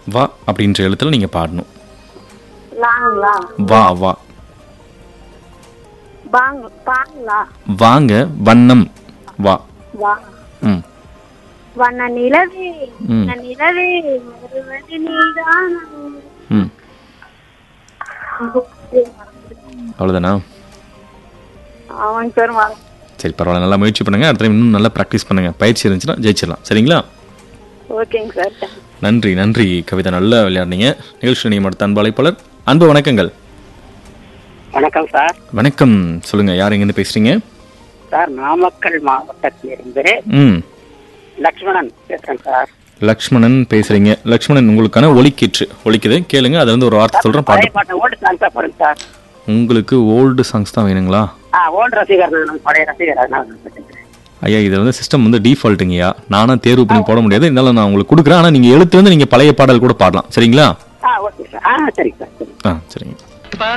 வா அப்படின்ற எழுத்துல நீங்க பாடணும் லாங்களா வா வா பாங் பாங்களா வாங்க வண்ணம் வா வா ம் வண்ண நிலவே ம். வண்ண நிலவே வருவது நீதான் ம் அவ்வளோதானா ஆமாங்க சார் மறந்து சரி பரவாயில்ல நல்லா முயற்சி பண்ணுங்க அடுத்த time இன்னும் நல்லா ப்ராக்டிஸ் பண்ணுங்க பயிற்சி இருந்துச்சுன்னா ஜெயிச்சிடலாம் சரிங்களா ஓகேங்க சார் நன்றி நன்றி கவிதா நல்லா விளையாடுனீங்க நிகழ்ச்சி நீங்கள் அடுத்த அன்பு அழைப்பாளர் அன்பு வணக்கங்கள் வணக்கம் சார் வணக்கம் சொல்லுங்க யார் எங்கேருந்து பேசுறீங்க சார் நாமக்கல் மாவட்டத்திலிருந்து ம் லக்ஷ்மணன் பேசுறேன் சார் லக்ஷ்மணன் பேசுறீங்க லக்ஷ்மணன் உங்களுக்கான ஒலிக்கிற்று ஒலிக்குது கேளுங்க அதுல இருந்து ஒரு வார்த்தை சொல்றேன் பழைய பாட்டு பாட்டு ஓல்டு சாங்ஸா போடுங்க சார் உங்களுக்கு ஓல்டு சாங்ஸ் தான் வேணுங்களா ஆ ஓல்டு ரசிகர் நான் பழைய ரசிகர் அதனால நான் கேட்டேன். ஐயா இது வந்து சிஸ்டம் வந்து டிஃபால்ட்டுங்கய்யா நானா தேர்வு பண்ணி போட முடியாது இருந்தாலும் நான் உங்களுக்கு கொடுக்குறேன் ஆனால் நீங்கள் எழுத்துலேருந்து நீங்கள் பழைய பாடல் கூட பாடலாம் சரிங்களா ஆ ஓகே சார் ஆ சரிங்க சார் சரி ஆ சரிங்க